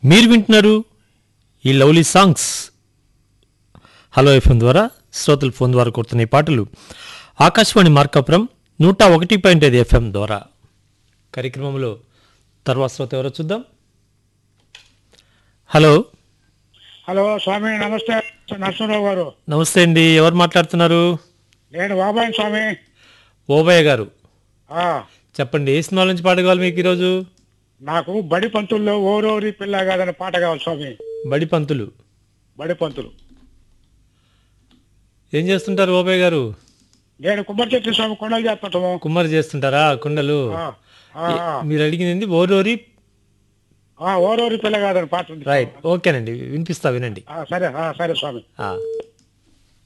మీరు వింటున్నారు ఈ లవ్లీ సాంగ్స్ హలో ఎఫ్ఎం ద్వారా శ్రోతల ఫోన్ ద్వారా కొడుతున్న ఈ పాటలు ఆకాశవాణి మార్కాపురం నూట ఒకటి పాయింట్ ఐదు ఎఫ్ఎం ద్వారా కార్యక్రమంలో తర్వాత శ్రోత ఎవరో చూద్దాం హలో హలో స్వామి నమస్తే నరసింహరావు గారు నమస్తే అండి ఎవరు మాట్లాడుతున్నారు నేను బాబాయ్ స్వామి ఓబయ్య గారు ఆ, చెప్పండి ఏ సినిమాల నుంచి పాట కావాలి మీకు ఈరోజు నాకు బడి పంతుల్లో ఓరోరి పిల్ల కాదని పాట కావాలి స్వామి బడి పంతులు బడి పంతులు ఏం చేస్తుంటారు ఓబయ్య గారు నేను కుమ్మరి చెట్టు స్వామి కొండలు చేస్తుంటాము కుమ్మరి చేస్తుంటారా కుండలు ఆ, ఆ, ఆ. మీరు అడిగింది ఓరోరి ఆ, ఓరోరి పిల్ల కాదని పాట ఉంది రైట్ ఓకేనండి వినిపిస్తా వినండి ఆ, సరే ఆ, సరే స్వామి ఆ.